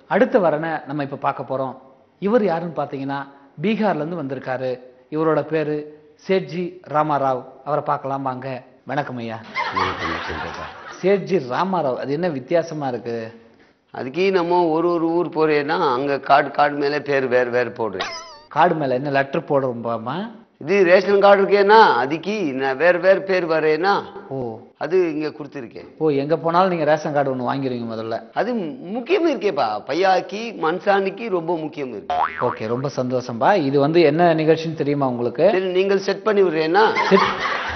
அடுத்த வரனை நம்ம இப்ப பார்க்க போறோம் இவர் யாருன்னு பார்த்தீங்கன்னா பீகார்ல இருந்து வந்திருக்காரு இவரோட பேரு சேட்ஜி ராமாராவ் அவரை பார்க்கலாம் வாங்க வணக்கம் ஐயா சேட்ஜி ராமாராவ் அது என்ன வித்தியாசமா இருக்கு அதுக்கு நம்ம ஒரு ஒரு ஊர் போறேன்னா அங்க கார்டு கார்டு மேல பேர் வேற வேற போடுறேன் கார்டு மேல என்ன லெட்டர் போடுறோம்பாமா இது ரேஷன் கார்டு இருக்கேன்னா அதுக்கு நான் வேற வேற பேர் வரேன்னா ஓ அது இங்க கொடுத்துருக்கேன் ஓ எங்க போனாலும் நீங்க ரேஷன் கார்டு ஒன்று வாங்கிடுவீங்க முதல்ல அது முக்கியம் இருக்கேப்பா பையாக்கி மனுஷானிக்கு ரொம்ப முக்கியம் இருக்கு ஓகே ரொம்ப சந்தோஷம்பா இது வந்து என்ன நிகழ்ச்சின்னு தெரியுமா உங்களுக்கு சரி நீங்கள் செட் பண்ணி விடுறேன்னா செட்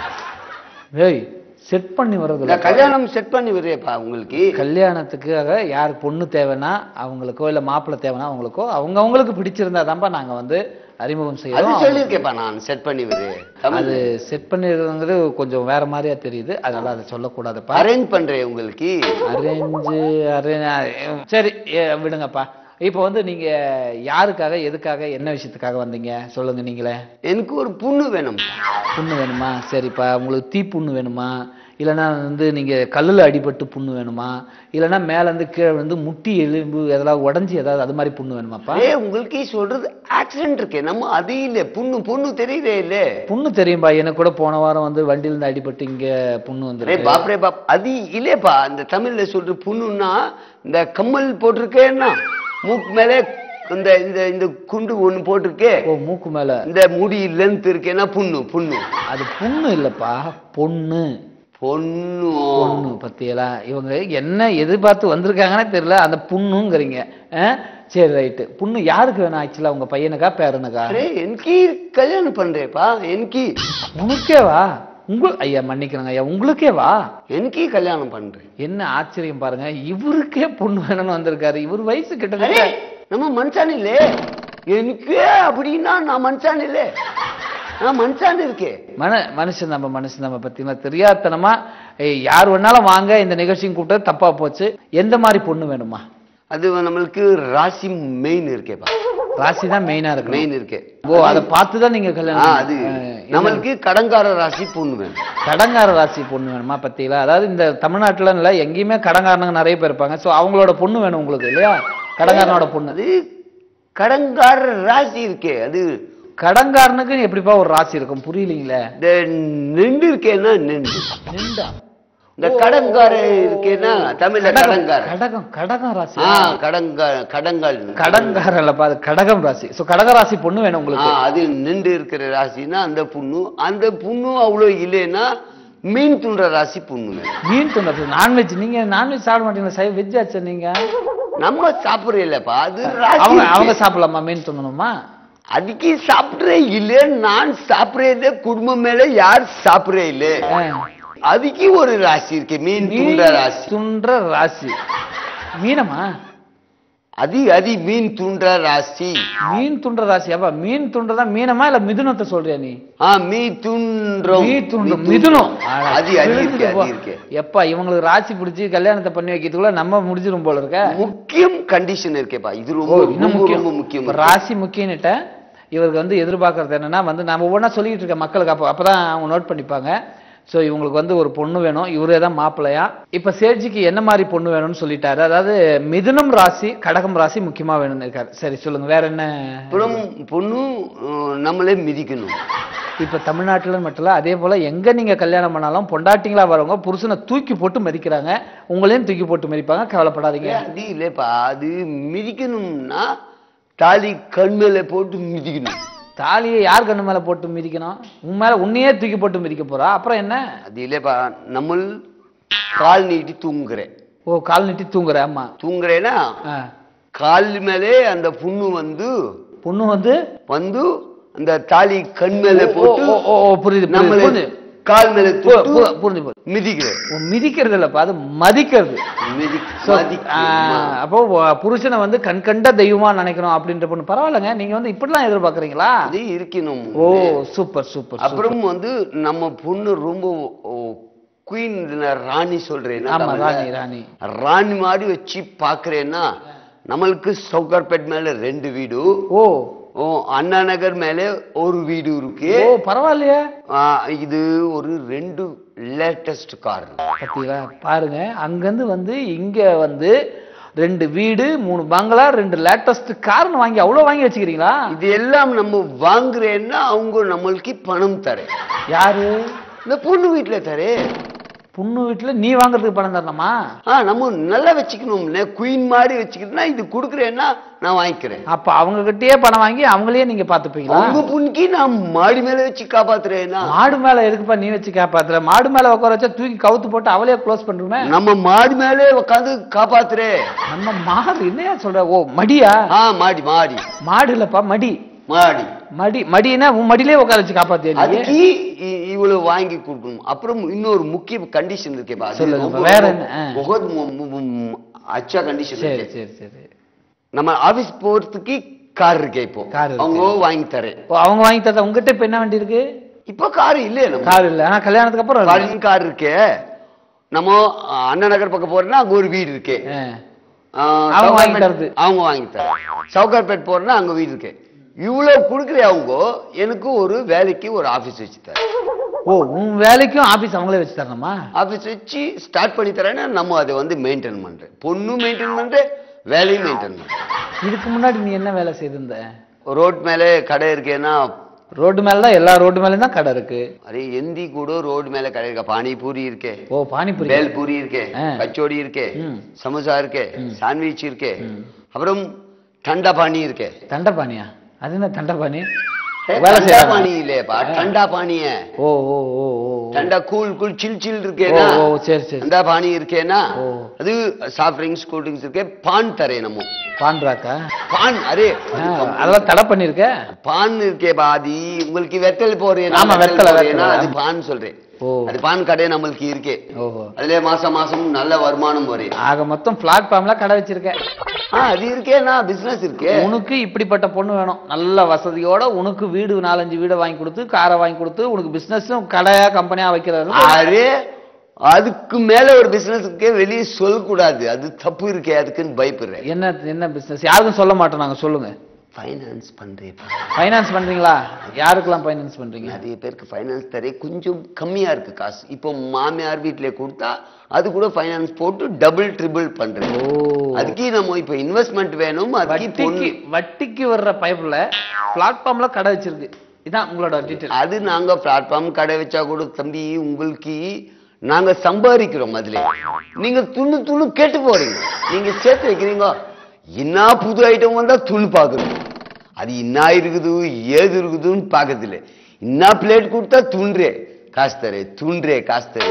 ஏய் செட் பண்ணி வர்றதுல நான் கல்யாணம் செட் பண்ணி விடுறேப்பா உங்களுக்கு கல்யாணத்துக்காக யார் பொண்ணு தேவைன்னா அவங்களுக்கோ இல்ல மாப்பிள்ளை தேவைன்னா அவங்களுக்கோ அவங்க அவங்களுக்கு பிடிச்சிருந்தாதான்ப்பா நாங்க வந்து அறிமுகம் அது செய்யறோம் சொல்லியிருக்கேப்பா நான் செட் பண்ணி விடுறேன் அது செட் பண்ணிருக்கிறது கொஞ்சம் வேற மாதிரியா தெரியுது அதனால அதை சொல்லக்கூடாதுப்பா அரேஞ்ச் பண்றேன் உங்களுக்கு அரேஞ்சு அரேஞ்ச் சரி ஏ, விடுங்கப்பா இப்போ வந்து நீங்க யாருக்காக எதுக்காக என்ன விஷயத்துக்காக வந்தீங்க சொல்லுங்க நீங்களே எனக்கு ஒரு பொண்ணு வேணும் புண்ணு வேணுமா சரிப்பா உங்களுக்கு தீ புண்ணு வேணுமா இல்லைன்னா வந்து நீங்க கல்லுல அடிபட்டு புண்ணு வேணுமா இல்லைன்னா மேல இருந்து கீழே வந்து முட்டி எலும்பு எதெல்லாம் உடஞ்சி ஏதாவது அது மாதிரி புண்ணு வேணுமாப்பா ஏ உங்களுக்கு சொல்றது ஆக்சிடென்ட் இருக்கே நம்ம அது இல்ல பொண்ணு பொண்ணு தெரியுதே இல்ல புண்ணு தெரியும்பா எனக்கு கூட போன வாரம் வந்து வண்டியில இருந்து அடிபட்டு இங்க புண்ணு ரே வந்துருக்கு பாப்ரே பாப் அது இல்லையப்பா இந்த தமிழ்ல சொல்ற புண்ணுன்னா இந்த கம்மல் போட்டிருக்கேன்னா மூக்கு மேலே இந்த இந்த இந்த குண்டு ஒண்ணு போட்டிருக்கே ஓ மூக்கு மேல இந்த முடி லென்த் இருக்கேன்னா புண்ணு புண்ணு அது புண்ணு இல்லப்பா பொண்ணு பொண்ணு பொண்ணு பத்தியலா இவங்க என்ன எதிர்பார்த்து வந்திருக்காங்கன்னே தெரியல அந்த புண்ணுங்கிறீங்க ஆ? சரி ரைட்டு புண்ணு யாருக்கு வேணும் ஆக்சுவலா உங்க பையனுக்கா பேரனுக்கா அரே எனக்கு கல்யாணம் பண்றேப்பா எனக்கு உனக்கேவா உங்க ஐயா மன்னிக்கிறேங்க ஐயா உங்களுக்கேவா எனக்கு கல்யாணம் பண்றேன் என்ன ஆச்சரியம் பாருங்க இவருக்கே பொண்ணு வேணும்னு வந்திருக்காரு இவர் வயசு அரே கிட்டத்தட்ட நம்ம மனுஷான் இல்லே எனக்கு அப்படின்னா நான் மனுஷான் இல்லே நான் மனுஷான் இருக்கேன் மன மனுஷன் நம்ம மனுஷன் நம்ம பத்தினா தெரியாதனமா ஏய், யார் வேணாலும் வாங்க இந்த நிகழ்ச்சியும் கூப்பிட்டது தப்பா போச்சு எந்த மாதிரி பொண்ணு வேணுமா அது நம்மளுக்கு ராசி மெயின் இருக்கேப்பா ராசி தான் மெயினா இருக்கு மெயின் இருக்கே ஓ அதை பார்த்து தான் நீங்க ஆ, கல்யாணம் அது ஆ, நம்மளுக்கு கடங்கார ராசி பொண்ணு வேணும் கடங்கார ராசி பொண்ணு வேணுமா பத்திங்களா அதாவது இந்த தமிழ்நாட்டுல இல்ல எங்கேயுமே கடங்காரனுங்க நிறைய பேர் இருப்பாங்க சோ அவங்களோட பொண்ணு வேணும் உங்களுக்கு இல்லையா கடங்காரனோட பொண்ணு அது கடங்கார ராசி இருக்கே அது கடங்காரனுக்கு எப்படிப்பா ஒரு ராசி இருக்கும் புரியலீங்களே இந்த நெண்டு இருக்கேன்னா நெண்டு நின்றா இந்த கடங்கார இருக்கேன்னா தமிழ்ல கடங்கார கடகம் கடகம் ராசி ஆ கடங்கா கடங்கால் கடங்காரம் இல்லப்பா அது கடகம் ராசி சோ கடக ராசி பொண்ணு வேணும் ஆ, உங்களுக்கு அது நின்று இருக்கிற ராசினா அந்த புண்ணு அந்த புண்ணு அவ்வளோ இல்லைன்னா மீன் துண்ட ராசி புண்ணு வேணும் மீன் துண்டது நான்வெஜ் நீங்க நான்வெஜ் சாப்பிட மாட்டீங்களா சை வெஜ் ஆச்சு நீங்க நம்ம சாப்பிடுற இல்லப்பா அது ராசி அவங்க இருக்கே. அவங்க சாப்பிடலாமா மீன் துண்ணணுமா அதுக்கு சாப்பிடுறே இல்ல நான் சாப்பிடுறே குடும்பம் மேல யார் சாப்பிடுறே இல்ல அதுக்கு ஒரு ராசி இருக்கு மீன் துண்ட ராசி துன்ற ராசி மீனமா அது அது மீன் துண்ட ராசி மீன் துன்ற ராசி அப்பா மீன் துன்றதா மீனமா இல்ல மிதுனத்தை சொல்றியா நீ ஆ மீ துன்றம் மீ துன்றம் மிதுனம் அது அது இருக்கு அது இருக்கு எப்பா இவங்களுக்கு ராசி பிடிச்சி கல்யாணத்தை பண்ணி வைக்கிறதுக்குள்ள நம்ம முடிஞ்சிரும் போல இருக்க முக்கியம் கண்டிஷன் இருக்கேப்பா இது ஓ ரொம்ப இன்னும் ரொம்ப முக்கியம் ரொம்ப முக்கியம் இப்ப ராசி முக்கியன்னுட்ட இவருக்கு வந்து எதிர்பார்க்கறது என்னன்னா வந்து நம்ம ஒவ்வொன்றா சொல்லிட்டு இருக்க மக்களுக்கு அப்போ அப்பதான் அவங்க நோட் பண்ணிப்பாங்க சோ இவங்களுக்கு வந்து ஒரு பொண்ணு வேணும் இவரே தான் மாப்பிள்ளையா இப்ப சேட்ஜிக்கு என்ன மாதிரி பொண்ணு வேணும்னு சொல்லிட்டாரு அதாவது மிதுனம் ராசி கடகம் ராசி முக்கியமா வேணும்னு இருக்காரு சரி சொல்லுங்க வேற என்ன அப்புறம் பொண்ணு அஹ், நம்மளே மிதிக்கணும் இப்ப தமிழ்நாட்டுல மட்டும் இல்ல அதே போல எங்க நீங்க கல்யாணம் பண்ணாலும் பொண்டாட்டிங்களா வரவங்க புருஷனை தூக்கி போட்டு மதிக்கிறாங்க உங்களையும் தூக்கி போட்டு மதிப்பாங்க கவலைப்படாதீங்க அது இல்லப்பா அது மிதிக்கணும்னா தாலி கண் மேல போட்டு மிதிக்கணும் தாலியை யார் கண்ணு மேல போட்டு மிதிக்கணும் உன் மேல உன்னையே தூக்கி போட்டு மிதிக்க போறா அப்புறம் என்ன அது இல்லப்பா நம்ம கால் நீட்டி தூங்குறேன் ஓ கால் நீட்டி தூங்குற ஆமா தூங்குறேன்னா ஆ. கால் மேலே அந்த புண்ணு வந்து பொண்ணு வந்து வந்து அந்த தாலி கண் மேல ஓ, போட்டு ஓ, ஓ, ஓ, புரியுது புரியுது, நம்மள புரியுது கால் மேல பு- தொட்டு பு- புரிஞ்சு புரியுது மிதிக்கிறேன் ஓ, மிதிக்கிறது இல்லப்பா அது மதிக்கிறது மிதி So, மதிக்க- ஆ, அப்போ வ- புருஷனை வந்து கண் கண்ட தெய்வமா நினைக்கணும் அப்படின்ற பொண்ணு பரவாயில்லைங்க நீங்க வந்து இப்படிலாம் எதிர்பார்க்கறீங்களா அது இருக்கணும் ஓ சூப்பர் சூப்பர் அப்புறம் வந்து நம்ம பொண்ணு ரொம்ப குயின் ராணி சொல்றேன் ஆமா ராணி ராணி ராணி மாதிரி வச்சு பாக்குறேன்னா நம்மளுக்கு சவுகார்பேட் மேல ரெண்டு வீடு ஓ ஓ அண்ணா நகர் மேல ஒரு வீடு இருக்கு ஓ பரவாயில்லையே ஆ, இது ஒரு ரெண்டு லேட்டஸ்ட் கார் பாத்தீங்களா பாருங்க அங்கிருந்து வந்து இங்க வந்து ரெண்டு வீடு மூணு பங்களா ரெண்டு லேட்டஸ்ட் கார்னு வாங்கி அவ்வளவு வாங்கி வச்சுக்கிறீங்களா இது எல்லாம் நம்ம வாங்குறேன்னா அவங்க நம்மளுக்கு பணம் தரேன் யாரு இந்த பொண்ணு வீட்டுல தரே பொண்ணு வீட்டுல நீ வாங்குறதுக்கு பணம் தரணுமா ஆ நம்ம நல்லா வச்சுக்கணும்ல குயின் மாதிரி வச்சுக்கிட்டா இது கொடுக்குறேன்னா நான் வாங்கிக்கிறேன் அப்ப அவங்க கிட்டயே பணம் வாங்கி அவங்களே நீங்க பாத்துப்பீங்களா அவங்க பொண்ணுக்கு நான் மாடி மேல வச்சு காப்பாத்துறேன்னா மாடு மேல எதுக்குப்பா நீ வச்சு காப்பாத்துற மாடு மேல உட்கார வச்சா தூக்கி கவுத்து போட்டு அவளே க்ளோஸ் பண்ணிருமே நம்ம மாடி மேலே உட்காந்து காப்பாத்துறே நம்ம மாடு என்னையா சொல்ற ஓ மடியா ஆ மாடி மாடி மாடு இல்லப்பா மடி மாடி மடி மடினா உன் மடியிலே உட்கார வச்சு காப்பாத்தியா நீ அதுக்கு இ- இவ்வளவு வாங்கி கொடுக்கணும் அப்புறம் இன்னொரு முக்கிய கண்டிஷன் இருக்கேப்பா அது சொல்லுங்க, ரொம்ப- வேற என்ன? ஆ. बहुत மு- மு- மு- அச்சா கண்டிஷன் சரி இருக்கு சரி சரி நம்ம ஆபீஸ் போறதுக்கு கார் இருக்கே இப்போ Car இருக்கு. அவங்க வாங்கி தரேன் ஓ அவங்க வாங்கி தரத உங்ககிட்ட இப்ப என்ன வண்டி இருக்கு இப்ப கார் இல்லையே நம்ம கார் இல்ல ஆனா கல்யாணத்துக்கு அப்புறம் இருக்கு. காரின் கார் இருக்கே நம்ம அஹ், அண்ணா நகர் பக்கம் போறோம்னா அங்க ஒரு வீடு இருக்கே ஆ. அஹ், அவங்க வாங்கி சவுகார்பேட்- தரது. அவங்க வாங்கி தரேன் சவுகார்பேட் போறோம்னா அங்க வீடு இருக்கு இவ்வளவு கொடுக்குற அவங்க எனக்கு ஒரு வேலைக்கு ஒரு ஆபீஸ் வச்சு தரேன் ஓ உன் வேலைக்கும் ஆபீஸ் அவங்களே வச்சு தரணுமா ஆபீஸ் வச்சு ஸ்டார்ட் பண்ணி தரேன்னா நம்ம அதை வந்து மெயின்டைன் பண்றேன் பொண்ணு மெயின்டைன் பண்றேன் வேலையும் மெயின்டைன் பண்றேன் இதுக்கு முன்னாடி நீ என்ன வேலை செய்திருந்த ரோட் மேலே கடை இருக்கேன்னா ரோடு மேல தான் எல்லா ரோடு மேலயும் தான் கடை இருக்கு அரே எந்தி கூட ரோடு மேல கடை இருக்கா பானிபூரி இருக்கே ஓ பானிபூரி பேல் பூரி இருக்கே ஆ. கச்சோடி இருக்கே ம். சமோசா இருக்கே சாண்ட்விச் இருக்கே அப்புறம் டண்டா பானி இருக்கே தண்டபாணியா அது என்ன தண்டபாணி ஏ, வேலை டண்டா செய்யறாங்க பானி இல்லையப்பா டண்டா பானிய ஓ ஓ ஓ ஓ டண்டா கூல் கூல் சில் சில் ஓ இருக்கேனா ஓ சரி சரி டண்டா பானி இருக்கேனா ஓ. அது சாஃப்ட் ட்ரிங்க்ஸ் கூல் ட்ரிங்க்ஸ் இருக்கே பான் தரேன் நம்ம பான்றாக்கா பான் அரே ஆ, அதெல்லாம் தடை பண்ணிருக்க பான் இருக்கே பாதி உங்களுக்கு வெத்தல் போறேன் ஆமா, வெத்தலை, வெத்தலை. அது பான் சொல்றேன் ஓ அது பான் கடை நம்மளுக்கு இருக்கே ஓஹோ அதுல மாசம் மாசம் நல்ல வருமானம் வரும் ஆக மொத்தம் பிளாட்ஃபார்ம்ல கடை வச்சிருக்க ஆ அது இருக்கேனா பிசினஸ் இருக்கே உனக்கு இப்படிப்பட்ட பொண்ணு வேணும் நல்ல வசதியோட உனக்கு வீடு நாலஞ்சு வீடை வாங்கி கொடுத்து காரை வாங்கி கொடுத்து உனக்கு பிசினஸும் கடையா கம்பெனியா வைக்கிறது அரே அதுக்கு மேல ஒரு பிசினஸ்க்கே வெளியே சொல்லக்கூடாது அது தப்பு இருக்கே அதுக்குன்னு பயப்படுறேன் என்ன என்ன பிசினஸ் யாருக்கும் சொல்ல மாட்டோம் நாங்க சொல்லுங்க ஃபைனான்ஸ் பண்றேப்பா ஃபைனான்ஸ் பண்றீங்களா யாருக்கெல்லாம் ஃபைனான்ஸ் பண்றீங்க நிறைய பேருக்கு ஃபைனான்ஸ் தரே கொஞ்சம் கம்மியா இருக்கு காசு இப்போ மாமியார் வீட்டிலே கொடுத்தா அது கூட ஃபைனான்ஸ் போட்டு டபுள் ட்ரிபிள் பண்றேன் ஓ அதுக்கு நம்ம இப்போ இன்வெஸ்ட்மெண்ட் வேணும் அதுக்கு வட்டிக்கு பொண்ணு வட்டிக்கு வர்ற பைப்ல பிளாட்ஃபார்ம்ல கடை வச்சிருக்கு இதான் உங்களோட டீட்டெயில் அது நாங்க பிளாட்ஃபார்ம் கடை வச்சா கூட தம்பி உங்களுக்கு நாங்க சம்பாதிக்கிறோம் அதுல நீங்க துணு துணு கேட்டு போறீங்க நீங்க சேர்த்து வைக்கிறீங்க என்ன புது ஐட்டம் வந்தா துணு பாக்குறோம் அது என்ன இருக்குது ஏது இருக்குதுன்னு பாக்குறது இல்ல என்ன பிளேட் கொடுத்தா துன்றே காசு தரே துன்றே காசு தரே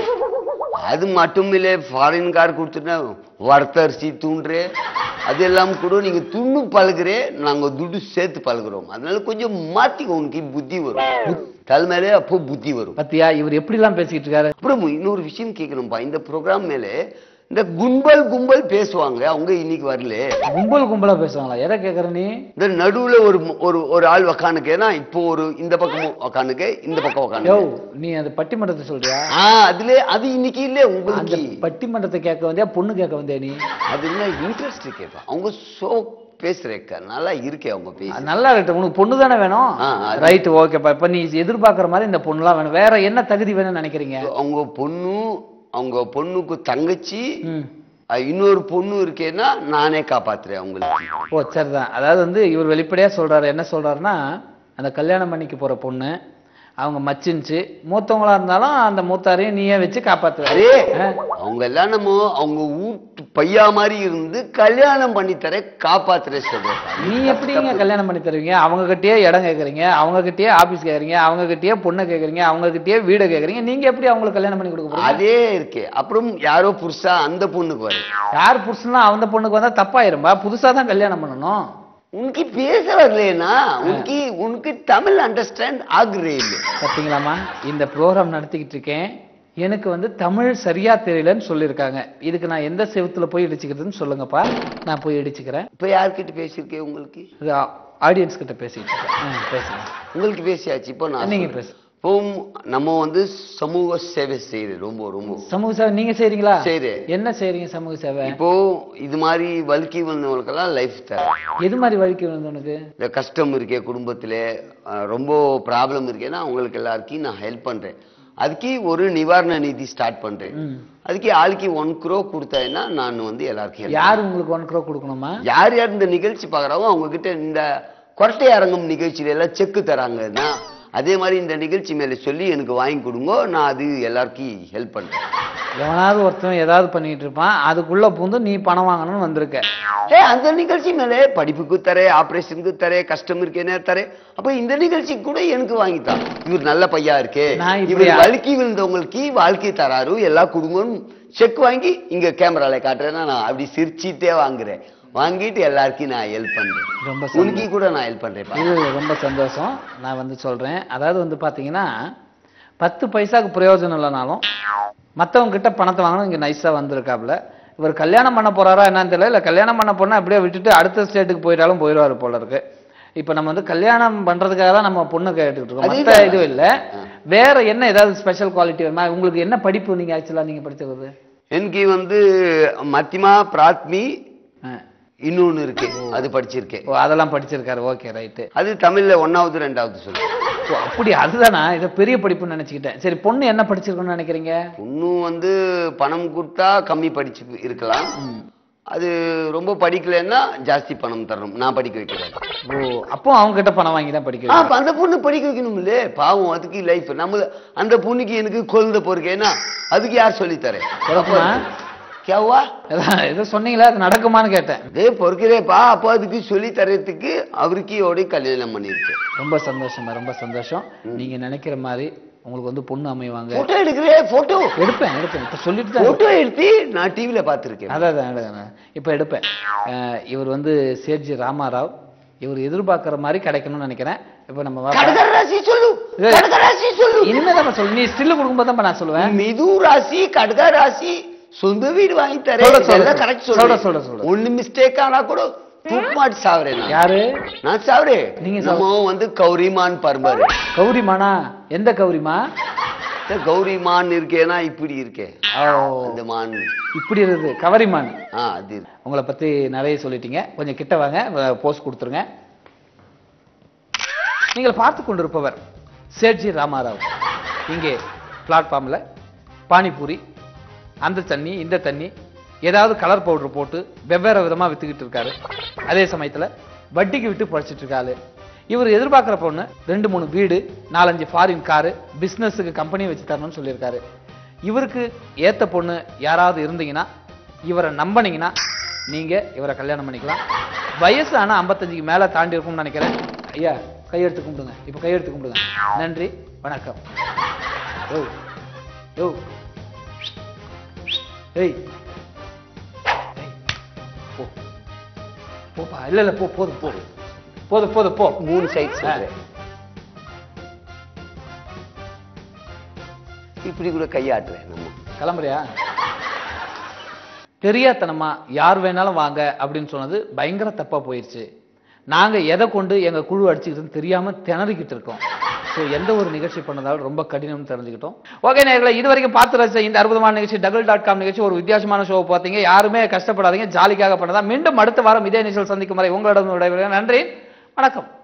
அது மட்டும் இல்ல ஃபாரின் கார் கொடுத்துட்டா வர்த்தரிசி தூண்டுறே அதெல்லாம் கூட நீங்க துண்ணு பழகுறே நாங்க துட்டு சேர்த்து பழகுறோம் அதனால கொஞ்சம் மாத்திக்க உனக்கு புத்தி வரும் தலைமையிலே அப்போ புத்தி வரும் பத்தியா இவர் எப்படி எல்லாம் பேசிக்கிட்டு இருக்காரு அப்புறம் இன்னொரு விஷயம் கேட்கணும்பா இந்த ப்ரோக்ராம் மேல இந்த கும்பல் கும்பல் பேசுவாங்க அவங்க இன்னைக்கு வரல கும்பல் கும்பலா பேசுவாங்களா எதை கேக்குற நீ இந்த நடுவுல ஒரு ஒரு ஒரு ஆள் உக்கானுக்கேனா இப்போ ஒரு இந்த பக்கம் உக்கானுக்க இந்த பக்கம் யோ உக்கானுக்க நீ அந்த பட்டிமன்றத்தை சொல்றியா ஆ அதுல அது இன்னைக்கு இல்ல அந்த உங்களுக்கு பட்டிமன்றத்தை கேட்க வந்தியா பொண்ணு கேட்க வந்தியா நீ அது என்ன இன்ட்ரெஸ்ட் கேட்பா அவங்க சோ பேசுறேக்க நல்லா இருக்கே அவங்க பேசி அது நல்லா இருக்கு உனக்கு பொண்ணு தானே வேணும் ஆ, அது- ரைட் ஓகேப்பா இப்ப நீ எதிர்பார்க்குற மாதிரி இந்த பொண்ணுலாம் வேணும் வேற என்ன தகுதி வேணும்னு நினைக்கிறீங்க அவங்க பொண்ணு அவங்க பொண்ணுக்கு தங்கச்சி ம் அஹ், இன்னொரு பொண்ணு இருக்கேன்னா நானே காப்பாத்துறேன் அவங்களுக்கு ஓ சரிதான் அதாவது வந்து இவர் வெளிப்படையா சொல்றாரு என்ன சொல்றாருன்னா அந்த கல்யாணம் பண்ணிக்க போற பொண்ணு அவங்க மச்சின்ச்சு மூத்தவங்களா இருந்தாலும் அந்த மூத்தாரையும் நீயே வச்சு காப்பாத்துவாரு அரே அவங்க எல்லாம் நம்ம அவங்க வீட்டு பையா மாதிரி இருந்து கல்யாணம் பண்ணி தர காப்பாத்துற சொல்றேன் நீ எப்படிங்க கல்யாணம் பண்ணி தருவீங்க அவங்க கிட்டயே இடம் கேக்குறீங்க அவங்க கிட்டயே ஆபீஸ் கேக்குறீங்க அவங்க கிட்டயே பொண்ணை கேக்குறீங்க அவங்க கிட்டயே வீடை கேக்குறீங்க நீங்க எப்படி அவங்களுக்கு கல்யாணம் பண்ணி கொடுக்க போறீங்க அதே இருக்கே அப்புறம் யாரோ புருஷா அந்த பொண்ணுக்கு வரும் யார் புருஷனா அந்த பொண்ணுக்கு வந்தா தப்பாயிரும்பா புதுசா தான் கல்யாணம் பண்ணணும் உனக்கு பேச வரலனா உனக்கு உனக்கு தமிழ் அண்டர்ஸ்டாண்ட் ஆகுறே இல்லை பார்த்தீங்களாம்மா இந்த ப்ரோக்ராம் நடத்திக்கிட்டு இருக்கேன் எனக்கு வந்து தமிழ் சரியா தெரியலன்னு சொல்லியிருக்காங்க இதுக்கு நான் எந்த செவுத்துல போய் இடிச்சுக்கிறதுன்னு சொல்லுங்கப்பா நான் போய் இடிச்சுக்கிறேன் இப்ப யார்கிட்ட பேசியிருக்கேன் உங்களுக்கு இது ஆடியன்ஸ் கிட்ட பேசிக்கிட்டு இருக்கேன் ஆ, பேசுங்க உங்களுக்கு பேசியாச்சு இப்போ நான் நீங்க சொல்றேன். பேசு இப்போ நம்ம வந்து சமூக சேவை செய்யுது ரொம்ப ரொம்ப சமூக சேவை நீங்க செய்றீங்களா செய்றேன். என்ன செய்றீங்க சமூக சேவை இப்போ இது மாதிரி வழுக்கி வந்தவங்களுக்கெல்லாம் லைஃப் தரேன் எது மாதிரி வழிக்கு வந்து உனக்கு இந்த கஷ்டம் இருக்கே குடும்பத்துல அஹ், ரொம்ப ப்ராப்ளம் இருக்கேன்னா அவங்களுக்கு எல்லாருக்கும் நான் ஹெல்ப் பண்றேன் அதுக்கு ஒரு நிவாரண நிதி ஸ்டார்ட் பண்றேன் ம். அதுக்கு ஆளுக்கு ஒன் க்ரோ கொடுத்தேன்னா நான் வந்து எல்லாருக்கும் help யார் உங்களுக்கு ஒன் க்ரோ கொடுக்கணுமா யார் யார் இந்த நிகழ்ச்சி பார்க்குறாங்க அவங்க கிட்ட இந்த கொரட்டை அரங்கம் நிகழ்ச்சியில எல்லாம் செக்கு தராங்கன்னா அதே மாதிரி இந்த நிகழ்ச்சி மேல சொல்லி எனக்கு வாங்கி கொடுங்க நான் அது எல்லாருக்கும் ஹெல்ப் பண்றேன் எவனாவது ஒருத்தன் ஏதாவது பண்ணிட்டு இருப்பான் அதுக்குள்ள பூந்து நீ பணம் வாங்கணும்னு வந்திருக்க ஏ அந்த நிகழ்ச்சி மேலே படிப்புக்கு தரே ஆபரேஷனுக்கு தரே கஸ்டமருக்கு என்ன தரே அப்ப இந்த நிகழ்ச்சி கூட எனக்கு வாங்கித்தான் இவர் நல்ல பையா இருக்கே நான் இப்படி இவர் வழுக்கி விழுந்தவங்களுக்கு வாழ்க்கை தராரு எல்லா குடும்பம் செக் வாங்கி இங்க கேமரால காட்டுறேன்னா நான் அப்படி சிரிச்சிட்டே வாங்குறேன் வாங்கிட்டு எல்லாருக்கும் நான் ஹெல்ப் பண்றேன் ரொம்ப உனக்கு கூட நான் ஹெல்ப் பண்றேன் இது ரொம்ப சந்தோஷம் நான் வந்து சொல்றேன் அதாவது வந்து பாத்தீங்கன்னா பத்து பைசாக்கு பிரயோஜனம் இல்லைனாலும் மத்தவங்க கிட்ட பணத்தை வாங்கணும் இங்க நைஸா வந்திருக்காப்புல இவர் கல்யாணம் பண்ண போறாரா என்னன்னு தெரியல இல்ல கல்யாணம் பண்ண போனா அப்படியே விட்டுட்டு அடுத்த ஸ்டேட்டுக்கு போயிட்டாலும் போயிடுவாரு போல இருக்கு இப்ப நம்ம வந்து கல்யாணம் பண்றதுக்காக தான் நம்ம பொண்ணு கேட்டுட்டு இருக்கோம் அது மத்த இல்ல. இது இல்ல வேற என்ன ஏதாவது ஸ்பெஷல் குவாலிட்டி வேணுமா உங்களுக்கு என்ன படிப்பு நீங்க ஆக்சுவலா நீங்க படிச்சது எனக்கு வந்து மத்தியமா பிராத்மி ஆ. இன்னொன்னு இருக்கு அது படிச்சிருக்கேன் ஓ அதெல்லாம் படிச்சிருக்காரு ஓகே ரைட்டு அது தமிழ்ல ஒன்னாவது ரெண்டாவது சொல்லு ஓ அப்படி அதுதானா இதை பெரிய படிப்புன்னு நினைச்சுக்கிட்டேன் சரி பொண்ணு என்ன படிச்சிருக்கணும்னு நினைக்கிறீங்க இன்னும் வந்து பணம் கொடுத்தா கம்மி படிச்சு இருக்கலாம் அது ரொம்ப படிக்கலைன்னா ஜாஸ்தி பணம் தரணும் நான் படிக்க வைக்கிறேன் ஓ அப்போ அவங்க கிட்ட பணம் வாங்கி தான் ஆ, படிக்கிறீங்க அப்ப அந்த பொண்ணு படிக்க வைக்கணும்ல பாவம் அதுக்கு லைஃப் நம்ம அந்த பொண்ணுக்கு எனக்கு குழந்தை பொறுக்கேன்னா அதுக்கு யார் சொல்லித் தரேன் பொறுக்குமா? கேவா அதான் ஏதோ சொன்னீங்களா அது நடக்குமான்னு கேட்டேன் அதே பொறுக்கிறேப்பா அப்போ அதுக்கு சொல்லி தரத்துக்கு அவருக்கு ஓடி கல்யாணம் பண்ணிருக்கு ரொம்ப சந்தோஷமா ரொம்ப சந்தோஷம் நீங்க நினைக்கிற மாதிரி உங்களுக்கு வந்து பொண்ணு அமைவாங்க போட்டோ எடுக்கிறேன் போட்டோ எடுப்பேன் எடுப்பேன் இப்ப சொல்லிட்டு தான் போட்டோ எடுத்து நான் டிவில பார்த்திருக்கேன் அதான் அதான், அதான், அதான். இப்ப எடுப்பேன் அஹ், இவர் வந்து சேட்ஜி ராமாராவ் இவர் எதிர்பார்க்கிற மாதிரி கிடைக்கணும்னு நினைக்கிறேன் இப்ப நம்ம வா- கடக ராசி சொல்லு ஏய். கடக ராசி சொல்லு இனிமேதான் சொல்லு நீ ஸ்டில் கொடுக்கும்போது தான் நான் சொல்லுவேன் மிது ராசி கடக ராசி சொந்த வீடு வாங்கி தரேன் சொல்ற, சொல்ற, இதெல்லாம் கரெக்ட் சொல்ற, சொல்றேன் சொல்ற, சொல்ற. ஒண்ணு மிஸ்டேக் ஆனா கூட தூக்கு மாட்டி சாவறேன் நான். யாரு நான் சாவறேன் நீங்க நம்ம வந்து கௌரிமான் பரம்பரை கௌரிமானா எந்த கௌரிமா இந்த கௌரிமான் இருக்கேனா இப்படி இருக்கேன் ஓ அந்த மான் இப்படி இருக்குது கவரிமான் ஆ அது உங்களை பத்தி நிறைய சொல்லிட்டீங்க கொஞ்சம் கிட்ட வாங்க போஸ்ட் கொடுத்துருங்க நீங்கள் பார்த்து கொண்டிருப்பவர் சேட்ஜி ராமாராவ் இங்கே பிளாட்ஃபார்ம்ல பானிபூரி அந்த தண்ணி இந்த தண்ணி ஏதாவது கலர் பவுடர் போட்டு வெவ்வேறு விதமா வித்துக்கிட்டு இருக்காரு அதே சமயத்துல வட்டிக்கு விட்டு பழிச்சிட்டு இருக்காரு இவர் எதிர்பார்க்குற பொண்ணு ரெண்டு மூணு வீடு நாலஞ்சு ஃபாரின் காரு பிசினஸுக்கு கம்பெனி வச்சு தரணும்னு சொல்லியிருக்காரு இவருக்கு ஏத்த பொண்ணு யாராவது இருந்தீங்கன்னா இவரை நம்பினீங்கன்னா நீங்க இவரை கல்யாணம் பண்ணிக்கலாம் வயசு ஆனா 55க்கு மேல தாண்டி இருக்கும்னு நினைக்கிறேன் ஐயா கையெடுத்து கும்பிடுங்க இப்ப கையெடுத்து கும்பிடுங்க நன்றி வணக்கம் யோ யோ ஏய் ஏய், போ போப்பா இல்ல இல்ல போ போதும் போ போதும் போதும் போ மூணு சைட் சொல்றேன் இப்படி கூட கையாட்டுறேன் நம்ம கிளம்புறியா தெரியாத்தனமா யார் வேணாலும் வாங்க அப்படின்னு சொன்னது பயங்கர தப்பா போயிருச்சு நாங்க எதை கொண்டு எங்க குழு அடிச்சுக்கிட்டு தெரியாம திணறிக்கிட்டு இருக்கோம் ஸோ எந்த ஒரு நிகழ்ச்சி பண்ணதாலும் ரொம்ப கடினம்னு தெரிஞ்சுக்கிட்டோம் ஓகே நேர்களை இது வரைக்கும் பார்த்து ரசிச்ச இந்த அற்புதமான நிகழ்ச்சி டபுள் டாட் காம் நிகழ்ச்சி ஒரு வித்தியாசமான ஷோ பார்த்தீங்க யாருமே கஷ்டப்படாதீங்க ஜாலிக்காக பண்ணதா மீண்டும் அடுத்த வாரம் இதே நிகழ்ச்சி சந்திக்கும் வரை உங்களிடம் விடைபெறுகிறேன். நன்றி வணக்கம்